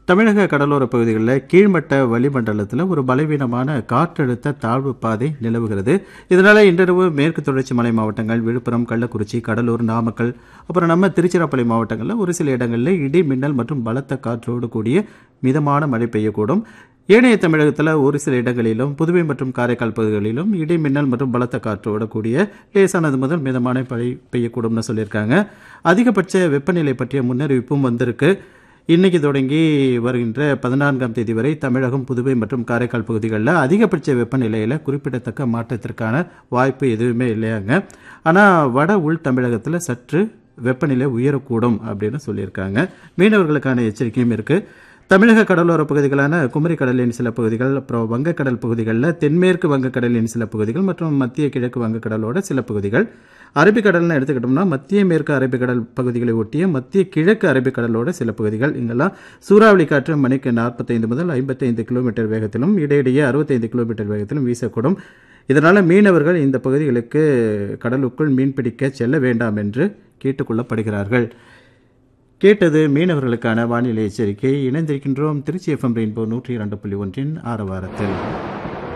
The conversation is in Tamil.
தமிழக கடலோர பகுதிகளில் கீழ்மட்ட வளிமண்டலத்தில் ஒரு பலவீனமான காற்றழுத்த தாழ்வு பாதை நிலவுகிறது இதனால் இன்றிரவு மேற்கு தொடர்ச்சி மலை மாவட்டங்கள் விழுப்புரம் கள்ளக்குறிச்சி கடலூர் நாமக்கல் அப்புறம் நம்ம திருச்சிராப்பள்ளி மாவட்டங்களில் ஒரு சில இடங்களில் இடி மின்னல் மற்றும் பலத்த காற்றோடு கூடிய மிதமான மழை பெய்யக்கூடும் ஏனைய தமிழகத்தில் ஒரு சில இடங்களிலும் புதுவை மற்றும் காரைக்கால் பகுதிகளிலும் இடி மின்னல் மற்றும் பலத்த காற்றோடு கூடிய லேசானது முதல் மிதமான மழை பெய்யக்கூடும்னு சொல்லியிருக்காங்க அதிகபட்ச வெப்பநிலை பற்றிய முன்னறிவிப்பும் வந்திருக்கு இன்னைக்கு தொடங்கி வருகின்ற பதினான்காம் தேதி வரை தமிழகம் புதுவை மற்றும் காரைக்கால் பகுதிகளில் அதிகபட்ச வெப்பநிலையில் குறிப்பிடத்தக்க மாற்றத்திற்கான வாய்ப்பு எதுவுமே இல்லையாங்க ஆனால் வட உள் தமிழகத்தில் சற்று வெப்பநிலை உயரக்கூடும் அப்படின்னு சொல்லியிருக்காங்க மீனவர்களுக்கான எச்சரிக்கையும் இருக்குது தமிழக கடலோர பகுதிகளான குமரி கடலின் சில பகுதிகள் அப்புறம் வங்கக்கடல் பகுதிகளில் தென்மேற்கு வங்கக்கடலின் சில பகுதிகள் மற்றும் மத்திய கிழக்கு வங்கக்கடலோட சில பகுதிகள் அரபிக்கடல்னு எடுத்துக்கிட்டோம்னா மத்திய மேற்கு அரபிக்கடல் பகுதிகளை ஒட்டிய மத்திய கிழக்கு அரபிக்கடலோட சில பகுதிகள் இங்கெல்லாம் சூறாவளி காற்று மணிக்கு நாற்பத்தைந்து முதல் ஐம்பத்தைந்து கிலோமீட்டர் வேகத்திலும் இடையிடையே அறுபத்தைந்து கிலோமீட்டர் வேகத்திலும் வீசக்கூடும் இதனால் மீனவர்கள் இந்த பகுதிகளுக்கு கடலுக்குள் மீன்பிடிக்க செல்ல வேண்டாம் என்று கேட்டுக்கொள்ளப்படுகிறார்கள் கேட்டது மீனவர்களுக்கான வானிலை எச்சரிக்கை இணைந்திருக்கின்றோம் திருச்சி எஃப்எம் ரெயின்போ நூற்றி இரண்டு புள்ளி ஒன்றின் ஆரவாரத்தில்